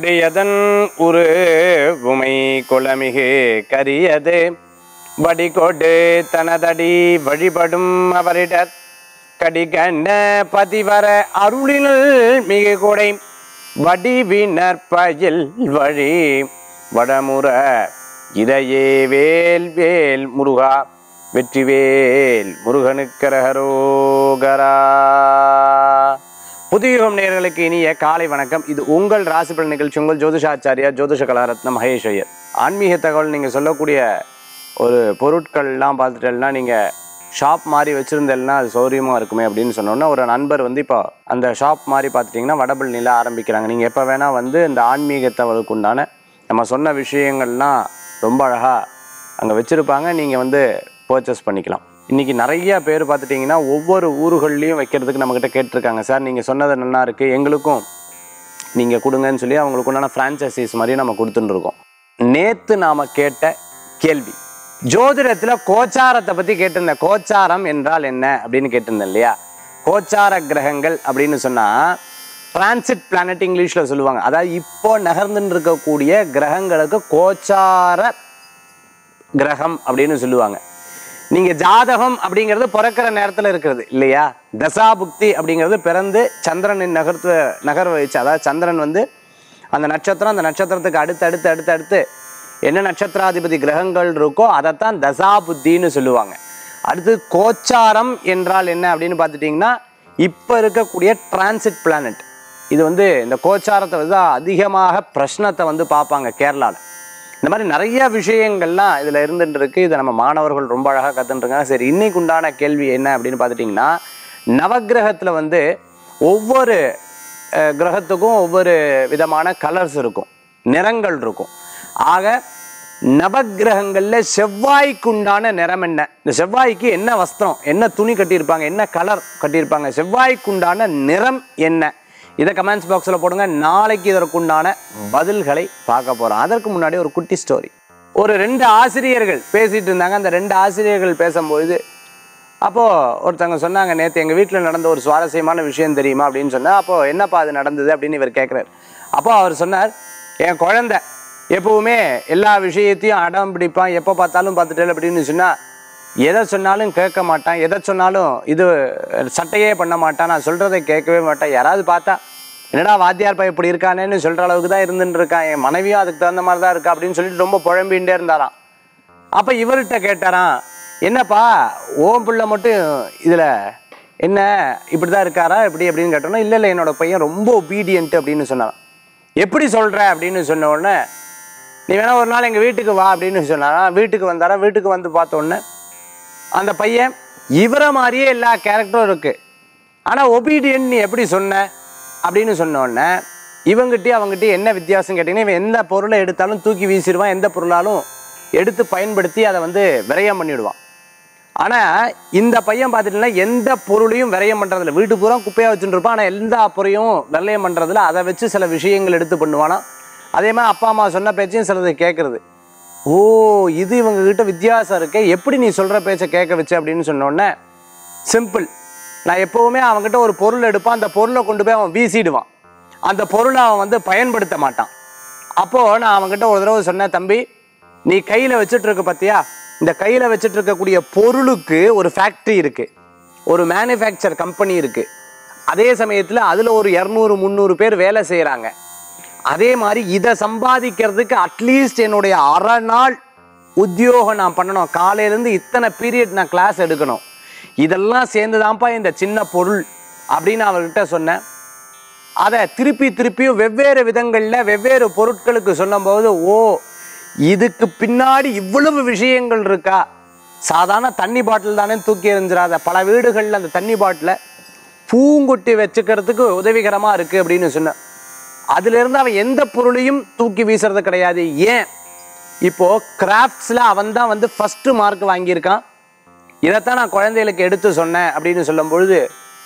கொடியதன் உரு உமை குளமிகு கரியது வடிகொடு தனதடி வழிபடும் அவரிடத் கடிகண்ட பதிவர அருளினல் மிகு கொடை வடிவினர் பயில் வழி வடமுற இதையே வேல் வேல் முருகா வெற்றிவேல் முருகனுக்கரகரோகரா புதியுகம் நேயர்களுக்கு இனிய காலை வணக்கம் இது உங்கள் ராசிபலன் நிகழ்ச்சி உங்கள் ஜோதிஷாச்சாரியா ஜோதிஷ கலாரத்னம் மகேஷ் ஐயர் ஆன்மீக தகவல் நீங்கள் சொல்லக்கூடிய ஒரு பொருட்கள்லாம் பார்த்துட்டேன்னா நீங்கள் ஷாப் மாதிரி வச்சுருந்தேன்னா அது சௌரியமாக இருக்குமே அப்படின்னு சொன்னோன்னா ஒரு நண்பர் வந்து இப்போ அந்த ஷாப் மாதிரி பார்த்துட்டிங்கன்னா வடபழனியில் ஆரம்பிக்கிறாங்க நீங்கள் எப்போ வேணால் வந்து இந்த ஆன்மீக தகவலுக்கு உண்டான நம்ம சொன்ன விஷயங்கள்லாம் ரொம்ப அழகாக அங்கே வச்சுருப்பாங்க நீங்கள் வந்து பர்ச்சேஸ் பண்ணிக்கலாம் இன்றைக்கி நிறைய பேர் பார்த்துட்டிங்கன்னா ஒவ்வொரு ஊர்கள்லையும் வைக்கிறதுக்கு நம்மக்கிட்ட கேட்டிருக்காங்க சார் நீங்கள் சொன்னது நல்லா இருக்குது எங்களுக்கும் நீங்கள் கொடுங்கன்னு சொல்லி அவங்களுக்கு உண்டான ஃப்ரான்ச்சைசிஸ் மாதிரி நம்ம கொடுத்துட்டு இருக்கோம் நேற்று நாம் கேட்ட கேள்வி ஜோதிடத்தில் கோச்சாரத்தை பற்றி கேட்டிருந்தேன் கோச்சாரம் என்றால் என்ன அப்படின்னு கேட்டிருந்தேன் இல்லையா கோச்சார கிரகங்கள் அப்படின்னு சொன்னால் டிரான்சிட் பிளானட் இங்கிலீஷில் சொல்லுவாங்க அதாவது இப்போ நகர்ந்துன்னு இருக்கக்கூடிய கிரகங்களுக்கு கோச்சார கிரகம் அப்படின்னு சொல்லுவாங்க நீங்கள் ஜாதகம் அப்படிங்கிறது பிறக்கிற நேரத்தில் இருக்கிறது இல்லையா தசாபுக்தி அப்படிங்கிறது பிறந்து சந்திரனின் நகர்த்து நகர் வச்சு அதாவது சந்திரன் வந்து அந்த நட்சத்திரம் அந்த நட்சத்திரத்துக்கு அடுத்து அடுத்து அடுத்து அடுத்து என்ன நட்சத்திராதிபதி கிரகங்கள் இருக்கோ அதைத்தான் தசாபுத்தின்னு சொல்லுவாங்க அடுத்து கோச்சாரம் என்றால் என்ன அப்படின்னு பார்த்துட்டிங்கன்னா இப்போ இருக்கக்கூடிய டிரான்சிட் பிளானட் இது வந்து இந்த கோச்சாரத்தை வந்து அதிகமாக பிரശ്னத்தை வந்து பார்ப்பாங்க கேரளாவில் இந்த மாதிரி நிறைய விஷயங்கள்லாம் இதில் இருந்துட்டு இருக்கு இதை நம்ம மாணவர்கள் ரொம்ப அழகாக கற்றுட்டுருக்காங்க சரி இன்னைக்கு உண்டான கேள்வி என்ன அப்படின்னு பார்த்துட்டிங்கன்னா நவக்கிரகத்தில் வந்து ஒவ்வொரு அஹ், கிரகத்துக்கும் ஒவ்வொரு விதமான கலர்ஸ் இருக்கும் நிறங்கள் இருக்கும் ஆக நவக்கிரகங்களில் செவ்வாய்க்கு உண்டான நிறம் என்ன இந்த செவ்வாய்க்கு என்ன வஸ்திரம் என்ன துணி கட்டியிருப்பாங்க என்ன கலர் கட்டியிருப்பாங்க செவ்வாய்க்கு உண்டான நிறம் என்ன இதை கமெண்ட்ஸ் பாக்ஸில் போடுங்க நாளைக்கு இதற்குண்டான பதில்களை பார்க்க போகிறோம் அதற்கு முன்னாடி ஒரு குட்டி ஸ்டோரி ஒரு ரெண்டு ஆசிரியர்கள் பேசிட்டு இருந்தாங்க அந்த ரெண்டு ஆசிரியர்கள் பேசும்பொழுது அப்போது ஒருத்தவங்க சொன்னாங்க நேற்று எங்கள் வீட்டில் நடந்த ஒரு சுவாரஸ்யமான விஷயம் தெரியுமா அப்படின்னு சொன்னால் அப்போது என்னப்பா அது நடந்தது அப்படின்னு இவர் கேட்குறாரு அப்போ அவர் சொன்னார் என் குழந்தை எப்பவுமே எல்லா விஷயத்தையும் அடம் பிடிப்பான் எப்போ பார்த்தாலும் பார்த்துட்டேன் அப்படின்னு சொன்னால் எதை சொன்னாலும் கேட்க மாட்டான் எதை சொன்னாலும் இது சட்டையே பண்ண மாட்டான் நான் சொல்கிறதை கேட்கவே மாட்டான் யாராவது பார்த்தா என்னடா வாத்தியார் பையன் இப்படி இருக்கானேன்னு சொல்கிற அளவுக்கு தான் இருந்துட்டு இருக்கான் என் மனைவியும் அதுக்கு தகுந்த மாதிரி தான் இருக்கா அப்படின்னு சொல்லிட்டு ரொம்ப புழம்பிகிட்டே இருந்தாராம் அப்போ இவர்கிட்ட கேட்டாராம் என்னப்பா ஓம் பிள்ளை மட்டும் இதில் என்ன இப்படி தான் இருக்காரா இப்படி அப்படின்னு கேட்டோன்னா இல்லை இல்லை என்னோட பையன் ரொம்ப ஒபீடியன்ட் அப்படின்னு சொன்னாராம் எப்படி சொல்கிற அப்படின்னு சொன்ன உடனே நீ வேணா ஒரு நாள் எங்கள் வீட்டுக்கு வா அப்படின்னு சொன்னாரா வீட்டுக்கு வந்தாரா வீட்டுக்கு வந்து பார்த்த உடனே அந்த பையன் இவரை மாதிரியே எல்லா கேரக்டரும் இருக்குது ஆனால் ஒபீடியன்ட் நீ எப்படி சொன்ன அப்படின்னு சொன்ன உடனே இவங்கிட்டயும் அவங்ககிட்டயும் என்ன வித்தியாசம் கேட்டிங்கன்னா இவன் எந்த பொருளை எடுத்தாலும் தூக்கி வீசிடுவான் எந்த பொருளாலும் எடுத்து பயன்படுத்தி அதை வந்து விரயம் பண்ணிவிடுவான் ஆனால் இந்த பையன் பார்த்துட்டீங்கன்னா எந்த பொருளையும் விரயம் பண்ணுறதில்ல வீட்டு பூரா குப்பையாக வச்சுட்டு இருப்பான் ஆனால் எந்த பொருளையும் விரயம் பண்ணுறதில்ல அதை வச்சு சில விஷயங்கள் எடுத்து பண்ணுவானா அதே மாதிரி அப்பா அம்மா சொன்ன பேச்சையும் சிலது கேட்குறது ஓ இது இவங்க கிட்ட வித்தியாசம் இருக்கே எப்படி நீ சொல்கிற பேச்சை கேட்க வச்ச அப்படின்னு சொன்ன உடனே சிம்பிள் நான் எப்போவுமே அவன்கிட்ட ஒரு பொருள் எடுப்பான் அந்த பொருளை கொண்டு போய் அவன் வீசிடுவான் அந்த பொருளை அவன் வந்து பயன்படுத்த மாட்டான் அப்போது நான் அவன்கிட்ட ஒரு தடவை சொன்னேன் தம்பி நீ கையில் வச்சுட்டு இருக்க பார்த்தியா இந்த கையில் வச்சுட்டு இருக்கக்கூடிய பொருளுக்கு ஒரு ஃபேக்ட்ரி இருக்குது ஒரு மேனுஃபேக்சர் கம்பெனி இருக்குது அதே சமயத்தில் அதில் ஒரு இரநூறு முந்நூறு பேர் வேலை செய்கிறாங்க அதே மாதிரி இதை சம்பாதிக்கிறதுக்கு அட்லீஸ்ட் என்னுடைய அரை நாள் உத்தியோகம் நான் பண்ணணும் காலையிலேருந்து இத்தனை பீரியட் நான் கிளாஸ் எடுக்கணும் இதெல்லாம் சேர்ந்து தான்ப்பா இந்த சின்ன பொருள் அப்படின்னு அவர்கிட்ட சொன்னேன் அதை திருப்பி திருப்பியும் வெவ்வேறு விதங்களில் வெவ்வேறு பொருட்களுக்கு சொல்லும்போது ஓ இதுக்கு பின்னாடி இவ்வளவு விஷயங்கள் இருக்கா சாதாரண தண்ணி பாட்டில் தானே தூக்கி எறிஞ்சிடாத பல வீடுகளில் அந்த தண்ணி பாட்டிலை பூங்குட்டி வச்சுக்கிறதுக்கு உதவிகரமாக இருக்குது அப்படின்னு சொன்னேன் அதிலிருந்து அவன் எந்த பொருளையும் தூக்கி வீசுறது கிடையாது ஏன் இப்போ கிராஃப்ட்ஸில் அவன் தான் வந்து ஃபஸ்ட்டு மார்க் வாங்கியிருக்கான் இதைத்தான் நான் குழந்தைகளுக்கு எடுத்து சொன்னேன் அப்படின்னு சொல்லும் பொழுது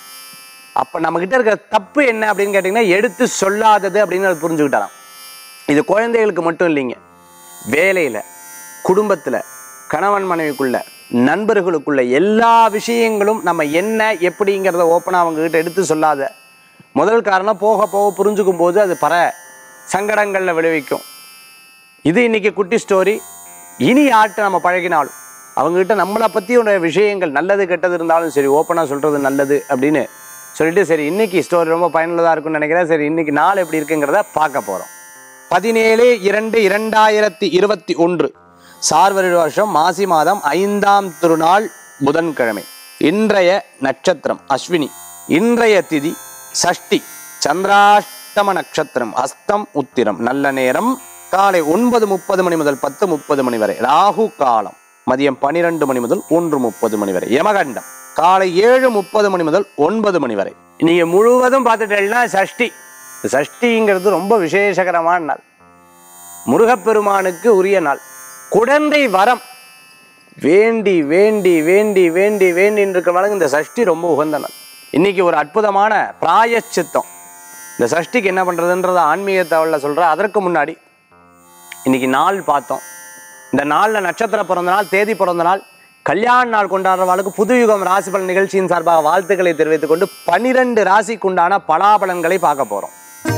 அப்போ நம்மக்கிட்ட இருக்கிற தப்பு என்ன அப்படின்னு கேட்டிங்கன்னா எடுத்து சொல்லாதது அப்படின்னு அது புரிஞ்சுக்கிட்டாராம் இது குழந்தைகளுக்கு மட்டும் இல்லைங்க வேலையில் குடும்பத்தில் கணவன் மனைவிக்குள்ள நண்பர்களுக்குள்ள எல்லா விஷயங்களும் நம்ம என்ன எப்படிங்கிறத ஓப்பனாக அவங்கக்கிட்ட எடுத்து சொல்லாத முதல் காரணம் போக போக புரிஞ்சுக்கும் போது அது பர சங்கடங்களில் விளைவிக்கும் இது இன்னைக்கு குட்டி ஸ்டோரி இனி யார்கிட்ட நம்ம பழகினாலும் அவங்ககிட்ட நம்மளை பற்றி ஒரு விஷயங்கள் நல்லது கெட்டது இருந்தாலும் சரி ஓப்பனாக சொல்கிறது நல்லது அப்படின்னு சொல்லிட்டு சரி இன்னைக்கு ஸ்டோரி ரொம்ப பயனுள்ளதாக இருக்கும்னு நினைக்கிறேன் சரி இன்னைக்கு நாள் எப்படி இருக்குங்கிறத பார்க்க போகிறோம் பதினேழு இரண்டு இரண்டாயிரத்தி இருபத்தி ஒன்று சார்வரி வருஷம் மாசி மாதம் ஐந்தாம் திருநாள் புதன்கிழமை இன்றைய நட்சத்திரம் அஸ்வினி இன்றைய திதி சஷ்டி சந்திராஷ்டம நட்சத்திரம் அஸ்தம் உத்திரம் நல்ல நேரம் காலை ஒன்பது முப்பது மணி முதல் பத்து முப்பது மணி வரை ராகு காலம் மதியம் பனிரெண்டு மணி முதல் ஒன்று முப்பது மணி வரை யமகண்டம் காலை ஏழு முப்பது மணி முதல் ஒன்பது மணி வரை நீங்க முழுவதும் பார்த்துட்டேன்னா சஷ்டி சஷ்டிங்கிறது ரொம்ப விசேஷகரமான நாள் முருகப்பெருமானுக்கு உரிய நாள் குழந்தை வரம் வேண்டி வேண்டி வேண்டி வேண்டி வேண்டின்னு இருக்கிறவங்களுக்கு இந்த சஷ்டி ரொம்ப உகந்த நாள் இன்னைக்கு ஒரு அற்புதமான பிராயச்சித்தம் இந்த சஷ்டிக்கு என்ன பண்றதுன்றத ஆன்மீக தகவலில் சொல்றேன் அதற்கு முன்னாடி இன்னைக்கு நாள் பார்த்தோம் இந்த நாளில் நட்சத்திர பிறந்த நாள் தேதி பிறந்த நாள் கல்யாண நாள் கொண்டாடுறவாளுக்கு புதுயுகம் ராசி பலன் நிகழ்ச்சியின் சார்பாக வாழ்த்துக்களை தெரிவித்துக் கொண்டு பனிரெண்டு ராசிக்குண்டான பலாபலன்களை பார்க்க போறோம்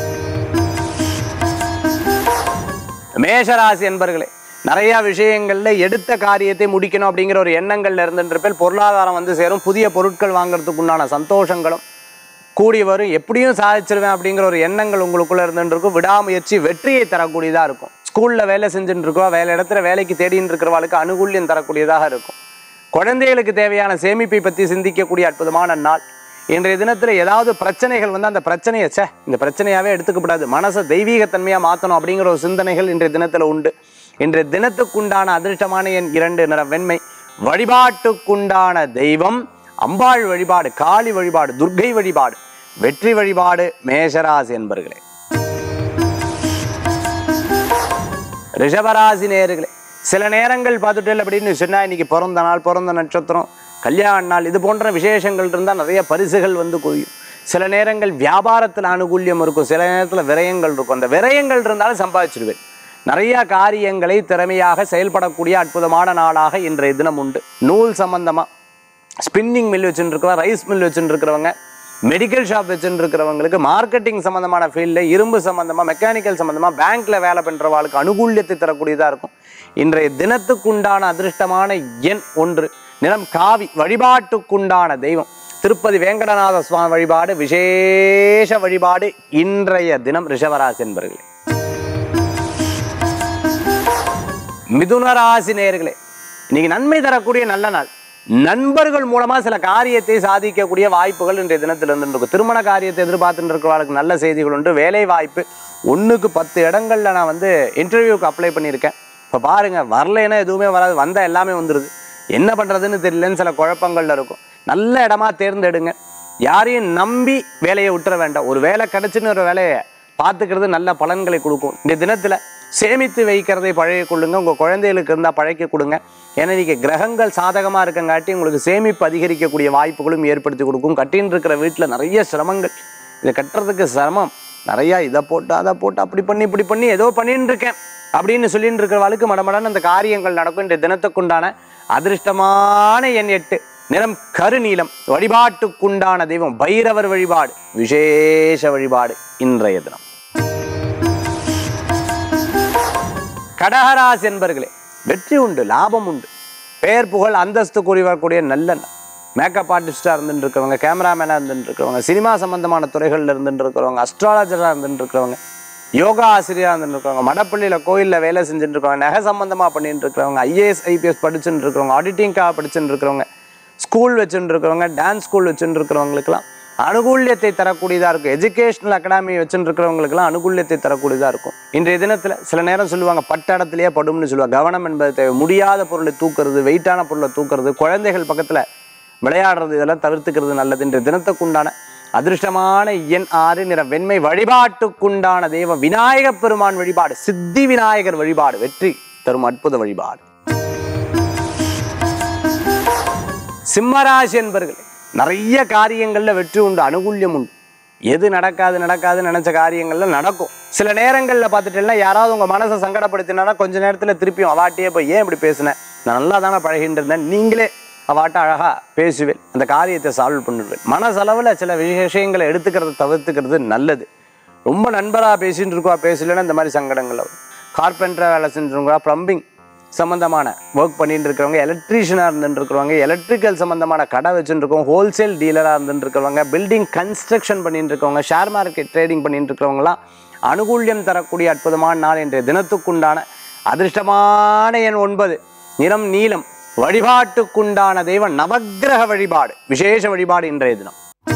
மேஷராசி என்பர்களே நிறைய விஷயங்கள்ல எடுத்த காரியத்தை முடிக்கணும் அப்படிங்கிற ஒரு எண்ணங்கள்ல இருந்துன்றப்பேல் பொருளாதாரம் வந்து சேரும் புதிய பொருட்கள் வாங்குறதுக்கு உண்டான சந்தோஷங்களும் கூடி வரும் எப்படியும் சாதிச்சிருவேன் அப்படிங்கிற ஒரு எண்ணங்கள் உங்களுக்குள்ள இருந்துட்டு இருக்கும் விடாமுயற்சி வெற்றியை தரக்கூடியதா இருக்கும் ஸ்கூல்ல வேலை செஞ்சுட்டு இருக்கோம் வேலை இடத்துல வேலைக்கு தேடின்னு இருக்கிறவளுக்கு அனுகூல்யம் தரக்கூடியதாக இருக்கும் குழந்தைகளுக்கு தேவையான சேமிப்பை பற்றி சிந்திக்கக்கூடிய அற்புதமான நாள் இன்றைய தினத்தில் ஏதாவது பிரச்சனைகள் வந்து அந்த பிரச்சனையை ச்சே இந்த பிரச்சனையாவே எடுத்துக்கப்படாது மனசை தெய்வீகத்தன்மையாக மாற்றணும் அப்படிங்கிற ஒரு சிந்தனைகள் இன்றைய தினத்தில் உண்டு இன்றைய தினத்துக்குண்டான அதிர்ஷ்டமான என் இரண்டு நிற வெண்மை வழிபாட்டுக்குண்டான தெய்வம் அம்பாள் வழிபாடு காளி வழிபாடு துர்க்கை வழிபாடு வெற்றி வழிபாடு மேஷராசி என்பர்களே ரிஷபராசி நேர்களே சில நேரங்கள் பார்த்துட்டு அப்படின்னு சொன்னா இன்னைக்கு பிறந்த நாள் பிறந்த நட்சத்திரம் கல்யாண நாள் இது போன்ற விசேஷங்கள் இருந்தால் நிறைய பரிசுகள் வந்து குவியும் சில நேரங்கள் வியாபாரத்தில் அனுகூல்யம் இருக்கும் சில நேரத்தில் விரயங்கள் இருக்கும் அந்த விரயங்கள் இருந்தாலும் சம்பாதிச்சிருவேன் நிறைய காரியங்களை திறமையாக செயல்படக்கூடிய அற்புதமான நாளாக இன்றைய தினம் உண்டு நூல் சம்பந்தமா ஸ்பின்னிங் மில் வச்சுட்டு இருக்கிறவங்க ரைஸ் மில் வச்சுட்டு இருக்கிறவங்க மெடிக்கல் ஷாப் வச்சுட்டு இருக்கிறவங்களுக்கு மார்க்கெட்டிங் சம்பந்தமான ஃபீல்டில் இரும்பு சம்பந்தமா மெக்கானிக்கல் சம்பந்தமா பேங்க்ல வேலை பண்றவாளுக்கு அனுகூல்யத்தை தரக்கூடியதா இருக்கும் இன்றைய தினத்துக்குண்டான அதிர்ஷ்டமான எண் ஒன்று நிறம் காவி வழிபாட்டுக்குண்டான தெய்வம் திருப்பதி வேங்கடநாத சுவாமி வழிபாடு விசேஷ வழிபாடு இன்றைய தினம் ரிஷவராசி என்பர்களே மிதுன ராசி நேயர்களே இன்னைக்கு நன்மை தரக்கூடிய நல்ல நாள் நண்பர்கள் மூலமா சில காரியத்தை சாதிக்கக்கூடிய வாய்ப்புகள் இன்றைய தினத்தில் இருந்துருக்கு திருமண காரியத்தை எதிர்பார்த்துட்டு இருக்கிறவர்களுக்கு நல்ல செய்திகள் உண்டு வேலை வாய்ப்பு ஒண்ணுக்கு பத்து இடங்கள்ல நான் வந்து இன்டர்வியூக்கு அப்ளை பண்ணியிருக்கேன் இப்போ பாருங்க வரலைன்னா எதுவுமே வராது வந்தா எல்லாமே வந்துடுது என்ன பண்றதுன்னு தெரியலன்னு சில குழப்பங்கள்ல இருக்கும் நல்ல இடமா தேர்ந்தெடுங்க யாரையும் நம்பி வேலையை விட்டுற வேண்டாம் ஒரு வேலை கிடைச்சுன்னு ஒரு வேலையை பார்த்துக்கிறது நல்ல பலன்களை கொடுக்கும் இந்த தினத்துல சேமித்து வைக்கிறதை பழகி கொள்ளுங்க உங்க குழந்தைகளுக்கு இருந்தால் பழக்கி கொடுங்க ஏன்னா இன்னைக்கு கிரகங்கள் சாதகமா இருக்கங்காட்டி உங்களுக்கு சேமிப்பு அதிகரிக்கக்கூடிய வாய்ப்புகளும் ஏற்படுத்தி கொடுக்கும் கட்டின்னு இருக்கிற வீட்டில் நிறைய சிரமங்கள் இதை கட்டுறதுக்கு சிரமம் நிறைய இதை போட்டு அதை போட்டு அப்படி பண்ணி இப்படி பண்ணி ஏதோ பண்ணிட்டு இருக்கேன் அப்படின்னு சொல்லிட்டு இருக்கிறவளுக்கு மடமடன்னு அந்த காரியங்கள் நடக்கும் இந்த தினத்துக்குண்டான அதிர்ஷ்டமான எண் எட்டு நிறம் கருநீலம் வழிபாட்டுக்குண்டான தெய்வம் பைரவர் வழிபாடு விசேஷ வழிபாடு இன்றைய தினம் கடகராசி என்பர்களே வெற்றி உண்டு லாபம் உண்டு பெயர் புகழ் அந்தஸ்து கூறி வரக்கூடிய நல்ல நாள். மேக்கப் ஆர்டிஸ்டாக இருந்துட்டு இருக்கிறவங்க கேமராமேனாக இருந்துட்டு இருக்கிறவங்க சினிமா சம்பந்தமான துறைகளில் இருந்துட்டு இருக்கிறவங்க அஸ்ட்ராலஜராக இருந்துட்டு இருக்கிறவங்க யோகா ஆசிரியராக இருந்துட்டு இருக்கிறவங்க மடப்பள்ளியில் கோயிலில் வேலை செஞ்சுட்டு இருக்கிறவங்க நகை சம்பந்தமாக பண்ணிட்டு இருக்கிறவங்க ஐஏஎஸ் ஐபிஎஸ் படிச்சுட்டு இருக்கிறவங்க ஆடிட்டிங்காக படிச்சுட்டு இருக்கிறவங்க ஸ்கூல் வச்சுட்டு இருக்கிறவங்க டான்ஸ் ஸ்கூல் வச்சுட்டு இருக்கிறவங்களுக்குலாம் அனுகூல்யத்தை தரக்கூடியதாக இருக்கும் எஜுகேஷனல் அகாடமி வச்சுட்டு இருக்கிறவங்களுக்குலாம் அனுகூல்யத்தை தரக்கூடியதாக இருக்கும் இன்றைய தினத்தில் சில நேரம் சொல்லுவாங்க பட்ட இடத்துலயே படும்னு சொல்லுவாங்க கவனம் என்பது தேவை முடியாத பொருளை தூக்குறது வெயிட்டான பொருளை தூக்குறது குழந்தைகள் பக்கத்தில் விளையாடுறது இதெல்லாம் தவிர்த்துக்கிறது நல்லது இன்றைய தினத்துக்குண்டான அதிர்ஷ்டமான எண் ஆறு நிற வெண்மை வழிபாட்டுக்குண்டான தெய்வம் விநாயகப் பெருமான் வழிபாடு சித்தி விநாயகர் வழிபாடு வெற்றி தரும் அற்புத வழிபாடு சிம்மராசி என்பர்களே நிறைய காரியங்கள்ல வெற்றி உண்டு அனுகூல்யம் உண்டு எது நடக்காது நடக்காதுன்னு நினைச்ச காரியங்கள்ல நடக்கும் சில நேரங்கள்ல பார்த்துட்டேன்னா யாராவது உங்க மனசை சங்கடப்படுத்தினா கொஞ்ச நேரத்துல திருப்பியும் அவாட்டியே போய் ஏன் இப்படி பேசினேன் நான் நல்லா தானே பழகிட்டு இருந்தேன் நீங்களே அவாட்ட அழகா பேசுவேன் அந்த காரியத்தை சால்வ் பண்ணிடுவேன் மனசளவில் சில விஷயங்களை எடுத்துக்கிறத தவிர்த்துக்கிறது நல்லது ரொம்ப நண்பராக பேசிட்டு இருக்கா பேசலன்னா இந்த மாதிரி சங்கடங்கள் வரும் கார்பெண்டராக வேலை செஞ்சுருக்கா ப்ளம்பிங் சம்மந்தமான ஒர்க் பண்ணிட்டு இருக்கிறவங்க எலக்ட்ரீஷியனாக இருந்துட்டு இருக்கிறவங்க எலக்ட்ரிக்கல் சம்மந்தமான கடை வச்சுட்டு இருக்கவங்க ஹோல்சேல் டீலராக இருந்துட்டு இருக்கிறவங்க பில்டிங் கன்ஸ்ட்ரக்ஷன் பண்ணிட்டு இருக்கவங்க ஷேர் மார்க்கெட் ட்ரேடிங் பண்ணிட்டு இருக்கிறவங்களாம் அனுகூல்யம் தரக்கூடிய அற்புதமான நாள் இன்றைய தினத்துக்குண்டான அதிர்ஷ்டமான எண் ஒன்பது நிறம் நீலம் வழிபாட்டுக்குண்டான தெய்வம் நவக்கிரக வழிபாடு விசேஷ வழிபாடு இன்றைய தினம்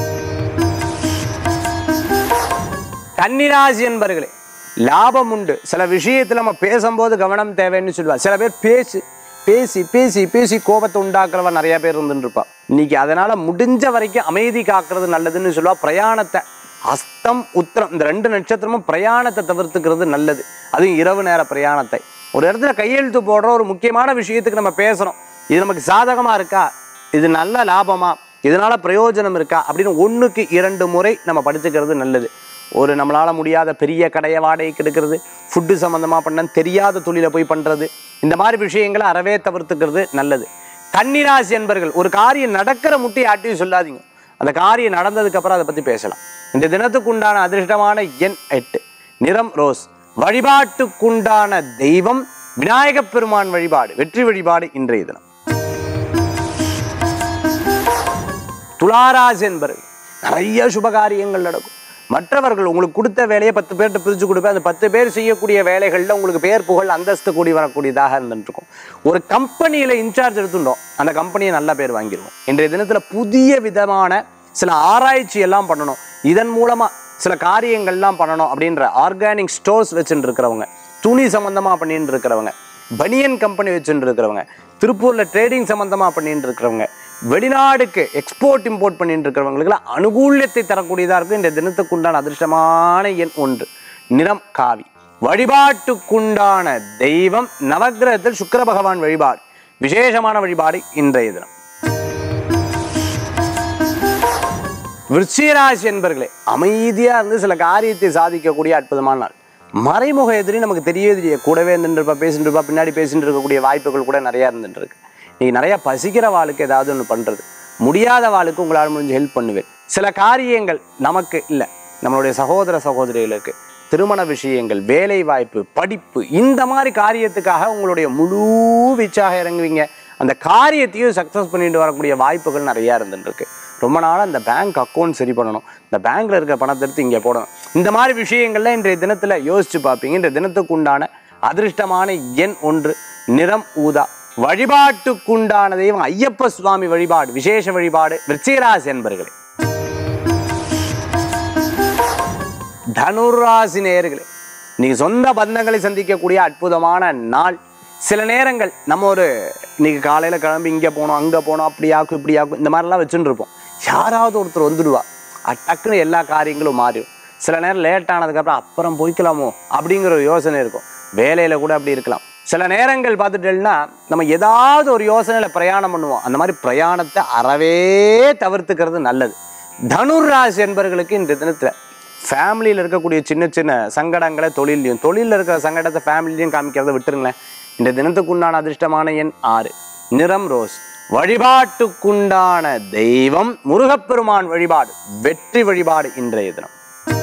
கன்னிராசி என்பர்களே லாபம் உண்டு சில விஷயத்துல நம்ம பேசும்போது கவனம் தேவைன்னு சொல்லுவா சில பேர் பேசி பேசி பேசி பேசி கோபத்தை உண்டாக்குறவன் நிறைய பேர் இருந்துட்டு இருப்பா இன்னைக்கு அதனால முடிஞ்ச வரைக்கும் அமைதி காக்கிறது நல்லதுன்னு சொல்லுவா பிரயாணத்தை அஸ்தம் உத்திரம் இந்த ரெண்டு நட்சத்திரமும் பிரயாணத்தை தவிர்த்துக்கிறது நல்லது அதுவும் இரவு நேர பிரயாணத்தை ஒரு இடத்துல கையெழுத்து போடுற ஒரு முக்கியமான விஷயத்துக்கு நம்ம பேசுறோம் இது நமக்கு சாதகமா இருக்கா இது நல்ல லாபமா இதனால பிரயோஜனம் இருக்கா அப்படின்னு ஒண்ணுக்கு இரண்டு முறை நம்ம படிச்சுக்கிறது நல்லது ஒரு நம்மளால முடியாத பெரிய கடையை வாடகைக்கு எடுக்கிறது ஃபுட்டு சம்மந்தமாக பண்ண தெரியாத தொழிலை போய் பண்ணுறது இந்த மாதிரி விஷயங்களை அறவே தவிர்த்துக்கிறது நல்லது கன்னிராசி என்பர்கள் ஒரு காரியம் நடக்கிற முட்டி யார்ட்டையும் சொல்லாதீங்க அந்த காரியம் நடந்ததுக்கு அப்புறம் அதை பற்றி பேசலாம் இந்த தினத்துக்கு உண்டான அதிர்ஷ்டமான எண் எட்டு நிறம் ரோஸ் வழிபாட்டுக்குண்டான தெய்வம் விநாயகப் பெருமான் வழிபாடு வெற்றி வழிபாடு இன்றைய தினம் துளாராசி என்பர்கள் நிறைய சுபகாரியங்கள் நடக்கும் மற்றவர்கள் உங்களுக்கு கொடுத்த வேலையை பத்து பேர்கிட்ட பிரித்து கொடுப்பேன் அந்த பத்து பேர் செய்யக்கூடிய வேலைகளில் உங்களுக்கு பேர் புகழ் அந்தஸ்து கூடி வரக்கூடியதாக இருந்துருக்கும் ஒரு கம்பெனியில் இன்சார்ஜ் எடுத்துட்டோம் அந்த கம்பெனியை நல்ல பேர் வாங்கிடுவோம் இன்றைய தினத்தில் புதிய விதமான சில ஆராய்ச்சி எல்லாம் பண்ணணும் இதன் மூலமாக சில காரியங்கள்லாம் பண்ணணும் அப்படின்ற ஆர்கானிக் ஸ்டோர்ஸ் வச்சுட்டு இருக்கிறவங்க துணி சம்மந்தமாக பண்ணிட்டு இருக்கிறவங்க பனியன் கம்பெனி வச்சுட்டு இருக்கிறவங்க திருப்பூரில் ட்ரேடிங் சம்மந்தமாக பண்ணிட்டு இருக்கிறவங்க வெளிநாடுக்கு எக்ஸ்போர்ட் இம்போர்ட் பண்ணிட்டு இருக்கிறவங்களுக்குலாம் அனுகூல்யத்தை தரக்கூடியதாக இருக்கும் இந்த தினத்துக்குண்டான அதிர்ஷ்டமான எண் ஒன்று நிறம் காவி வழிபாட்டுக்குண்டான தெய்வம் நவக்கிரகத்தில் சுக்கிர பகவான் வழிபாடு விசேஷமான வழிபாடு இன்றைய தினம் விருச்சிகராசி என்பர்களே அமைதியா இருந்து சில காரியத்தை சாதிக்கக்கூடிய அற்புதமான நாள் மறைமுக எதிரி நமக்கு தெரியவே தெரிய கூடவே இருந்துருப்பா பேசிட்டு இருப்பா பின்னாடி பேசிட்டு இருக்கக்கூடிய வாய்ப்புகள் கூட நிறைய இருந்துட்டு இருக்கு நீங்க நிறைய பசிக்கிற வாளுக்கு ஏதாவது ஒன்று பண்றது முடியாத வாளுக்கு உங்களால் முடிஞ்சு ஹெல்ப் பண்ணுவேன் சில காரியங்கள் நமக்கு இல்லை நம்மளுடைய சகோதர சகோதரிகளுக்கு திருமண விஷயங்கள் வேலை வாய்ப்பு படிப்பு இந்த மாதிரி காரியத்துக்காக உங்களுடைய முழு வீச்சாக இறங்குவீங்க அந்த காரியத்தையும் சக்ஸஸ் பண்ணிட்டு வரக்கூடிய வாய்ப்புகள் நிறையா இருந்துட்டு இருக்கு ரொம்ப நாளாக இந்த பேங்க் அக்கௌண்ட் சரி பண்ணணும் இந்த பேங்க்ல இருக்க பணத்தை எடுத்து இங்கே போடணும் இந்த மாதிரி விஷயங்கள்ல இன்றைய தினத்தில் யோசிச்சு பார்ப்பீங்க இன்றைய தினத்துக்கு உண்டான அதிர்ஷ்டமான எண் ஒன்று நிறம் ஊதா வழிபாட்டுக்குண்டான தெய்வம் ஐயப்ப சுவாமி வழிபாடு விசேஷ வழிபாடு விருச்சிகராசி என்பர்களே தனுராசி நேயர்களே நீங்க சொந்த பந்தங்களை சந்திக்கக்கூடிய அற்புதமான நாள் சில நேரங்கள் நம்ம ஒரு இன்னைக்கு காலையில கிளம்பி இங்க போனோம் அங்க போனோம் அப்படியாக்கும் இப்படியாக்கும் இந்த மாதிரிலாம் வச்சுட்டு இருப்போம் யாராவது ஒருத்தர் வந்துடுவா அ- டக்குன்னு எல்லா காரியங்களும் மாறிடும் சில நேரம் லேட் ஆனதுக்கப்புறம் அப்புறம் போய்க்கலாமோ அப்படிங்கிற ஒரு யோசனை இருக்கும் வேலையில கூட அப்படி இருக்கலாம் சில நேரங்கள் பார்த்துட்டேன்னா நம்ம ஏதாவது ஒரு யோசனையில பிரயாணம் பண்ணுவோம் அந்த மாதிரி பிரயாணத்தை அறவே தவிர்த்துக்கிறது நல்லது தனுர் ராசி என்பவர்களுக்கு இந்த தினத்துல ஃபேமிலியில் இருக்கக்கூடிய சின்ன சின்ன சங்கடங்களை தொழிலையும் தொழிலில் இருக்கிற சங்கடத்தை ஃபேமிலிலையும் காமிக்கிறத விட்டுருங்களேன் இந்த தினத்துக்குண்டான அதிர்ஷ்டமான எண் ஆறு நிறம் ரோஸ் வழிபாட்டுக்குண்டான தெய்வம் முருகப்பெருமான் வழிபாடு வெற்றி வழிபாடு இன்றைய தினம்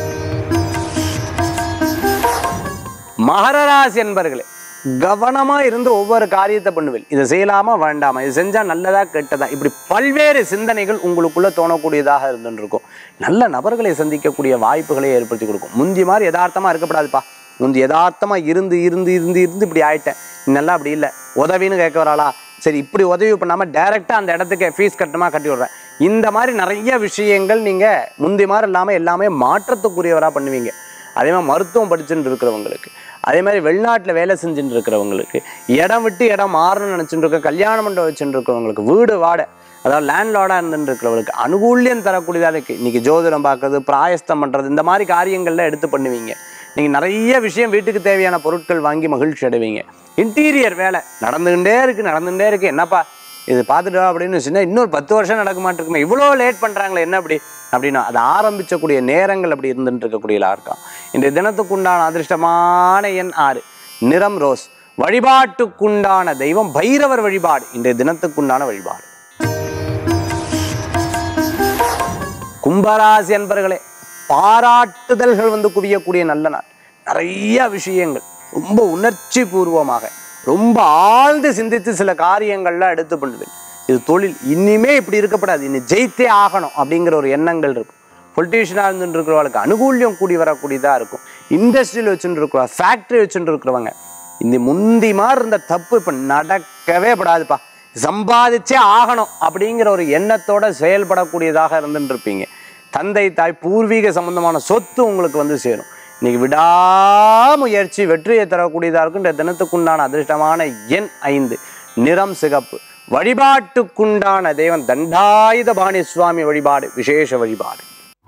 மகர ராசி என்பர்களே கவனமா இருந்து ஒவ்வொரு காரியத்தை பண்ணுவேன் இதை செய்யலாமா வேண்டாமா இது செஞ்சா நல்லதா கெட்டதா இப்படி பல்வேறு சிந்தனைகள் உங்களுக்குள்ள தோணக்கூடியதாக இருந்துட்டு இருக்கும் நல்ல நபர்களை சந்திக்கக்கூடிய வாய்ப்புகளை ஏற்படுத்தி கொடுக்கும் முந்தி மாதிரி யதார்த்தமா இருக்கப்படாதுப்பா முந்தி யதார்த்தமா இருந்து இருந்து இருந்து இருந்து இப்படி ஆயிட்டேன் நல்லா அப்படி இல்லை உதவின்னு கேட்க வராளா சரி இப்படி உதவி பண்ணாம டைரக்டா அந்த இடத்துக்கு ஃபீஸ் கட்டணுமா கட்டி விடுறேன் இந்த மாதிரி நிறைய விஷயங்கள் நீங்க முந்தி மாதிரி இல்லாம எல்லாமே மாற்றத்துக்குரியவரா பண்ணுவீங்க அதே மாதிரி மருத்துவம் படிச்சுட்டு இருக்கிறவங்களுக்கு அதே மாதிரி வெளிநாட்டில் வேலை செஞ்சுட்டு இருக்கிறவங்களுக்கு இடம் விட்டு இடம் மாறணும்னு நினச்சிட்டு இருக்க கல்யாண மண்டபம் வச்சுட்டு இருக்கிறவங்களுக்கு வீடு வாட அதாவது லேண்ட்லார்டாக இருந்துட்டு இருக்கிறவங்களுக்கு அனுகூல்யம் தரக்கூடியதாக இருக்குது இன்றைக்கி ஜோதிடம் பார்க்கறது பிராயஸ்தம் பண்ணுறது இந்த மாதிரி காரியங்கள்ல எடுத்து பண்ணுவீங்க நீங்கள் நிறைய விஷயம் வீட்டுக்கு தேவையான பொருட்கள் வாங்கி மகிழ்ச்சி அடைவீங்க இன்டீரியர் வேலை நடந்துகிட்டே இருக்கு நடந்துகிட்டே இருக்கு என்னப்பா இது பார்த்துட்டு வா அப்படின்னு சொன்னா இன்னொரு பத்து வருஷம் நடக்க மாட்டிருக்குமே இவ்வளோ லேட் பண்ணுறாங்களே என்ன அப்படி அப்படின்னா அது ஆரம்பிச்சக்கூடிய நேரங்கள் அப்படி இருந்துட்டு இருக்கக்கூடியலாம் இருக்கான் இன்றைய தினத்துக்குண்டான அதிர்ஷ்டமான எண் ஆறு நிறம் ரோஸ் வழிபாட்டுக்குண்டான தெய்வம் பைரவர் வழிபாடு இன்றைய தினத்துக்குண்டான வழிபாடு கும்பராசி அன்பர்களே பாராட்டுதல்கள் வந்து குவியக்கூடிய நல்ல நாள் நிறைய விஷயங்கள் ரொம்ப உணர்ச்சி பூர்வமாக ரொம்ப ஆழ்ந்து சிந்தித்து சில காரியங்கள்லாம் எடுத்து பண்ணுவேன் இது தொழில் இனிமே இப்படி இருக்கப்படாது இனி ஜெயித்தே ஆகணும் அப்படிங்கிற ஒரு எண்ணங்கள் இருக்கும் பொலிட்டீஷியனாக இருந்துட்டு இருக்கிறவங்களுக்கு அனுகூல்யம் கூடி வரக்கூடியதாக இருக்கும் இண்டஸ்ட்ரியில் வச்சுட்டு இருக்கிற ஃபேக்ட்ரி வச்சுட்டு இருக்கிறவங்க இந்த முந்தி மாதிரி இருந்த தப்பு இப்போ நடக்கவே படாதுப்பா சம்பாதிச்சே ஆகணும் அப்படிங்கிற ஒரு எண்ணத்தோட செயல்படக்கூடியதாக இருந்துட்டு இருப்பீங்க தந்தை தாய் பூர்வீக சம்பந்தமான சொத்து உங்களுக்கு வந்து சேரும் இன்னைக்கு விடாமுயற்சி வெற்றியை தரக்கூடியதாக இருக்கும் இந்த தினத்துக்குண்டான அதிர்ஷ்டமான எண் ஐந்து நிறம் சிகப்பு வழிபாட்டுக்குண்டான தெய்வம் தண்டாயுத பாணி சுவாமி வழிபாடு விசேஷ வழிபாடு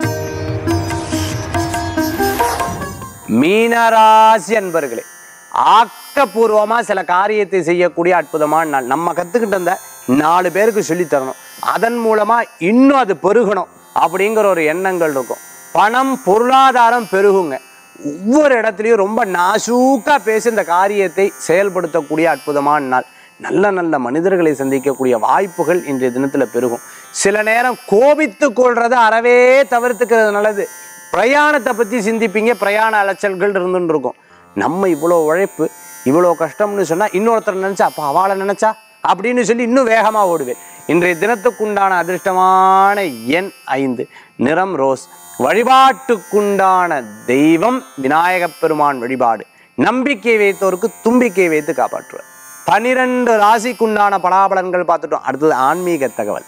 மீனராசி அன்பர்களே ஆக்கப்பூர்வமா சில காரியத்தை செய்யக்கூடிய அற்புதமான நாள் நம்ம கத்துக்கிட்டு இருந்த நாலு பேருக்கு சொல்லித் தரணும் அதன் மூலமா இன்னும் அது பெருகணும் அப்படிங்கிற ஒரு எண்ணங்கள் இருக்கும் பணம் பொருளாதாரம் பெருகுங்க ஒவ்வொரு இடத்துலையும் ரொம்ப நாசூக்கா பேசி இந்த காரியத்தை செயல்படுத்தக்கூடிய அற்புதமான நாள் நல்ல நல்ல மனிதர்களை சந்திக்கக்கூடிய வாய்ப்புகள் இன்றைய தினத்துல பெருகும் சில நேரம் கோபித்து கொள்றதை அறவே தவிர்த்துக்கிறது நல்லது பிரயாணத்தை பற்றி சிந்திப்பீங்க பிரயாண அலைச்சல்கள் இருந்துன்னு இருக்கும் நம்ம இவ்வளோ உழைப்பு இவ்வளோ கஷ்டம்னு சொன்னால் இன்னொருத்தர் நினச்சா அப்போ அவளை நினச்சா அப்படின்னு சொல்லி இன்னும் வேகமாக ஓடுவேன் இன்றைய தினத்துக்குண்டான அதிர்ஷ்டமான எண் ஐந்து நிறம் ரோஸ் வழிபாட்டுக்குண்டான தெய்வம் விநாயகப் பெருமான் வழிபாடு நம்பிக்கை வைத்தோருக்கு தும்பிக்கை வைத்து காப்பாற்றுவார் பனிரெண்டு ராசிக்குண்டான பலாபலன்கள் பார்த்துட்டோம் அடுத்தது ஆன்மீக தகவல்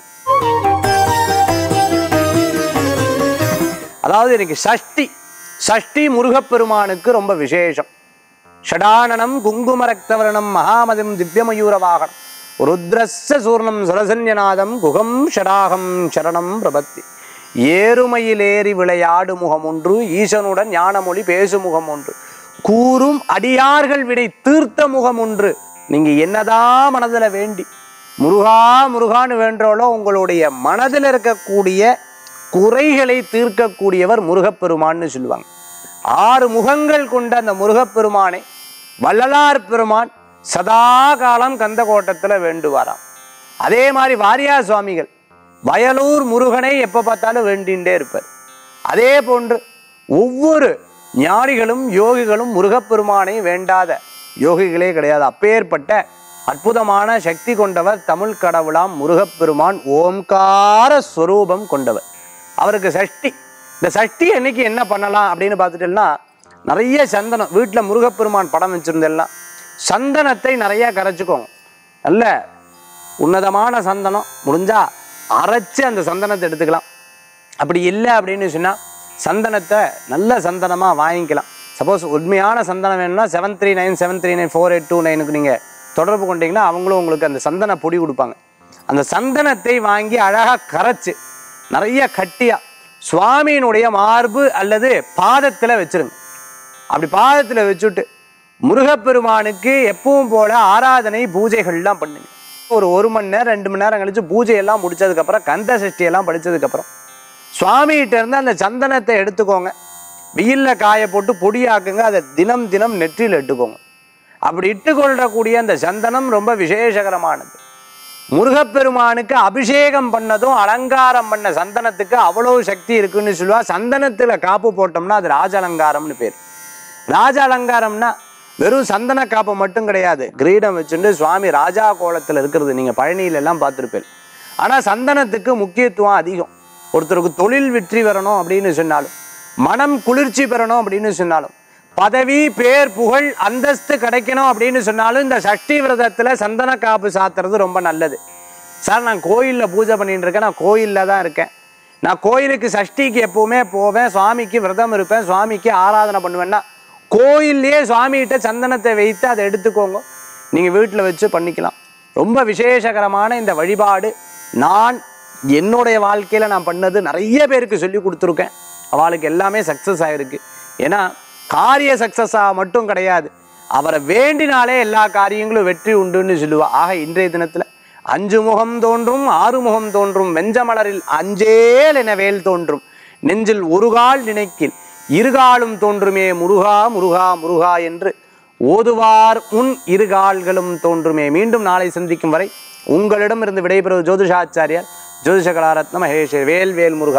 அதாவது இன்னைக்கு சஷ்டி சஷ்டி முருகப்பெருமானுக்கு ரொம்ப விசேஷம் ஷடானனம் குங்கும ரக்தவர்ணம் மகாமதிம் திவ்யமயூர வாகனம் ருத்ரஸ்ய சூர்ணம் சுரசன்யநாதம் குகம் ஷடாகம் சரணம் பிரபத்தி ஏறுமையிலேறி விளையாடு முகம் ஒன்று ஈசனுடன் ஞானமொழி பேசு முகம் ஒன்று கூறும் அடியார்கள் விடை தீர்த்த முகம் ஒன்று நீங்க என்னதான் மனதுல வேண்டி முருகா முருகான்னு வேண்டாலோ உங்களுடைய மனதில் இருக்கக்கூடிய குறைகளை தீர்க்கக்கூடியவர் முருகப்பெருமான்னு சொல்லுவாங்க ஆறு முகங்கள் கொண்ட அந்த முருகப்பெருமானை வள்ளலார் பெருமான் சதா காலம் கந்தகோட்டத்தில் வேண்டுவாராம் அதே மாதிரி வாரியார் சுவாமிகள் வயலூர் முருகனை எப்போ பார்த்தாலும் வேண்டிகிட்டே இருப்பார் அதே போன்று ஒவ்வொரு ஞானிகளும் யோகிகளும் முருகப்பெருமானை வேண்டாத யோகிகளே கிடையாது அப்பேற்பட்ட அற்புதமான சக்தி கொண்டவர் தமிழ் கடவுளாம் முருகப்பெருமான் ஓம்கார ஸ்வரூபம் கொண்டவர் அவருக்கு சஷ்டி இந்த சஷ்டி அன்னைக்கு என்ன பண்ணலாம் அப்படின்னு பார்த்துட்டோம்னா நிறைய சந்தனம் வீட்டில் முருகப்பெருமான் படம் வச்சுருந்தெல்லாம் சந்தனத்தை நிறைய கரைச்சிக்கோங்க நல்ல உன்னதமான சந்தனம் முடிஞ்சா அரைச்சு அந்த சந்தனத்தை எடுத்துக்கலாம் அப்படி இல்லை அப்படின்னு சொன்னால் சந்தனத்தை நல்ல சந்தனமாக வாங்கிக்கலாம் சப்போஸ் உண்மையான சந்தனம் வேணும்னா seven three nine seven three nine four eight two நைனுக்கு நீங்கள் தொடர்பு கொண்டீங்கன்னா அவங்களும் உங்களுக்கு அந்த சந்தன பொடி கொடுப்பாங்க அந்த சந்தனத்தை வாங்கி அழகாக கரைச்சு நிறைய கட்டியா சுவாமியினுடைய மார்பு அல்லது பாதத்தில் வச்சிருங்க அப்படி பாதத்தில் வச்சுட்டு முருகப்பெருமானுக்கு எப்பவும் போல ஆராதனை பூஜைகள்லாம் பண்ணுங்க ஒரு ஒரு மணி நேரம் ரெண்டு மணி நேரம் கழிச்சு பூஜையெல்லாம் முடிச்சதுக்கப்புறம் கந்த சஷ்டியெல்லாம் படிச்சதுக்கப்புறம் சுவாமிகிட்ட இருந்து அந்த சந்தனத்தை எடுத்துக்கோங்க வெயில்ல காய போட்டு பொடியாக்குங்க அதை தினம் தினம் நெற்றியில் இட்டுக்கோங்க அப்படி இட்டுக்கொள்ளக்கூடிய அந்த சந்தனம் ரொம்ப விசேஷகரமானது முருகப்பெருமானுக்கு அபிஷேகம் பண்ணதும் அலங்காரம் பண்ண சந்தனத்துக்கு அவ்வளோ சக்தி இருக்குன்னு சொல்லுவா சந்தனத்தில் காப்பு போட்டோம்னா அது ராஜ அலங்காரம்னு பேர் ராஜ அலங்காரம்னா வெறும் சந்தன காப்பு மட்டும் கிடையாது கிரீடம் வச்சுட்டு சுவாமி ராஜா கோலத்தில் இருக்கிறது நீங்கள் பழனியில எல்லாம் பார்த்துருப்பேன் ஆனால் சந்தனத்துக்கு முக்கியத்துவம் அதிகம் ஒருத்தருக்கு தொழில் வெற்றி வரணும் அப்படின்னு சொன்னாலும் மனம் குளிர்ச்சி பெறணும் அப்படின்னு சொன்னாலும் பதவி பேர் புகழ் அந்தஸ்து கிடைக்கணும் அப்படின்னு சொன்னாலும் இந்த சஷ்டி விரதத்தில் சந்தன காப்பு சாத்துறது ரொம்ப நல்லது சார் நான் கோயிலில் பூஜை பண்ணிட்டு இருக்கேன் நான் கோயிலில் தான் இருக்கேன் நான் கோயிலுக்கு சஷ்டிக்கு எப்பவுமே போவேன் சுவாமிக்கு விரதம் இருப்பேன் சுவாமிக்கு ஆராதனை பண்ணுவேன்னா கோயில்லையே சுவாமிகிட்ட சந்தனத்தை வைத்து அதை எடுத்துக்கோங்க நீங்கள் வீட்டில் வச்சு பண்ணிக்கலாம் ரொம்ப விசேஷகரமான இந்த வழிபாடு நான் என்னுடைய வாழ்க்கையில் நான் பண்ணது நிறைய பேருக்கு சொல்லி கொடுத்துருக்கேன் அவளுக்கு எல்லாமே சக்ஸஸ் ஆகிருக்கு ஏன்னா காரிய சக்ஸஸாக மட்டும் கிடையாது அவரை வேண்டினாலே எல்லா காரியங்களும் வெற்றி உண்டுன்னு சொல்லுவா ஆக இன்றைய தினத்தில் அஞ்சு முகம் தோன்றும் ஆறு முகம் தோன்றும் வெஞ்சமலரில் அஞ்சேல் என வேல் தோன்றும் நெஞ்சில் ஒரு கால் நினைக்கில் இருகாலும் தோன்றுமே முருகா முருகா முருகா என்று ஓதுவார் உன் இருகால்களும் தோன்றுமே மீண்டும் நாளை சந்திக்கும் வரை உங்களிடமிருந்து விடைபெறுவது ஜோதிஷாச்சாரியார் ஜோதிஷ கலாரத்ன மகேஷ் வேல் வேல் முருகா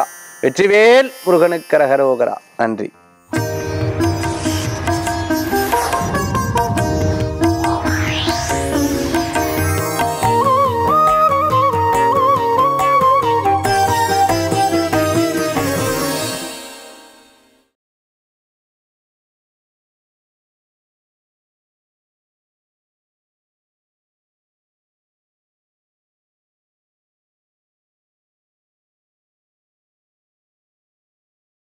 வெற்றிவேல் முருகனுக்கு கரகரோகரா நன்றி